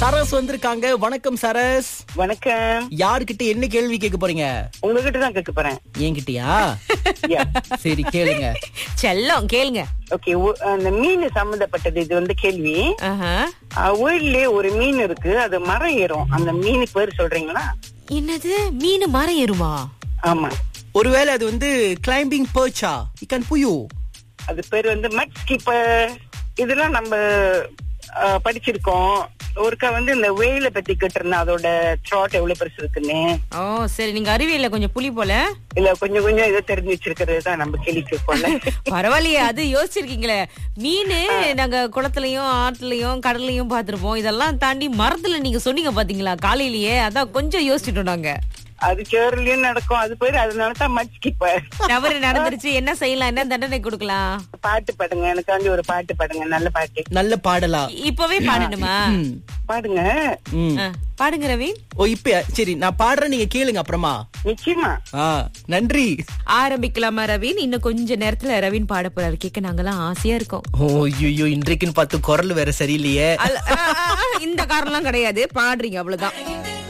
சரஸ் வந்திருக்காங்க வணக்கம் சரஸ் வணக்கம் யாருக்கிட்ட என்ன கேள்வி கேட்க போறீங்க உங்ககிட்ட தான் கேட்க போறேன் என்கிட்டயா Yeah. சரி கேளுங்க செல்லம் கேளுங்க ஓகே அந்த மீன் சம்பந்தப்பட்டது இது வந்து கேள்வி ஆஹா. ஊர்லயே ஒரு மீன் இருக்கு அது மரம் ஏறும் அந்த மீன் பேர் சொல்றீங்களா என்னது மீன் மரம் ஏறுமா ஆமா ஒருவேளை அது வந்து கிளைம்பிங் பர்ச்சா இக்கன் புயு அது பேர் வந்து மட் ஸ்கீப்பர் இதெல்லாம் நம்ம ஆ, படிச்சிருக்கோம் ஒருக்கா வந்து இந்த வெயில பத்தி கேட்டிருந்தேன் அதோட த்ராட் எவ்வளவு பெருசு இருக்குன்னு ஓ சரி நீங்க அறிவியல்ல கொஞ்சம் புலி போல இல்ல கொஞ்சம் கொஞ்சம் இதை தெரிஞ்சு வச்சிருக்கிறது தான் நம்ம கேள்வி கேட்போம்ல பரவாயில்லையே அது யோசிச்சிருக்கீங்களே மீன் நாங்க குளத்துலயும் ஆற்றுலயும் கடல்லையும் பார்த்திருப்போம் இதெல்லாம் தாண்டி மரத்துல நீங்க சொன்னீங்க பாத்தீங்களா காலையிலேயே அதான் கொஞ்சம் யோசிச்சுட்டோம் நாங்க அது சேர்லயும் நடக்கும் அது பேர் அதனால தான் மட் ஸ்கீப்பர் தவறு நடந்துருச்சு என்ன செய்யலாம் என்ன தண்டனை கொடுக்கலாம் பாட்டு பாடுங்க எனக்காண்டி ஒரு பாட்டு பாடுங்க நல்ல பாட்டு நல்ல பாடலா இ- இப்பவே பாடணுமா ம். பாடுங்க ம். ஆ, பாடுங்க ரவீன் ஓ இப்ப சரி நான் பாடுறேன் நீங்க கேளுங்க அப்புறமா நிச்சயமா ஆ நன்றி ஆரம்பிக்கலாமா ரவீன் இன்னும் கொஞ்ச நேரத்துல ரவீன் பாட போறாரு கேட்க நாங்கெல்லாம் ஆசையா இருக்கோம் ஓ ஐயோ இன்றைக்குன்னு பார்த்து குரல் வேற சரியில்லையே அல்ல, ஆ, ஆ, ஆ, இந்த காரணம்லாம் கிடையாது பாடுறீங்க அவ்வளவுதான்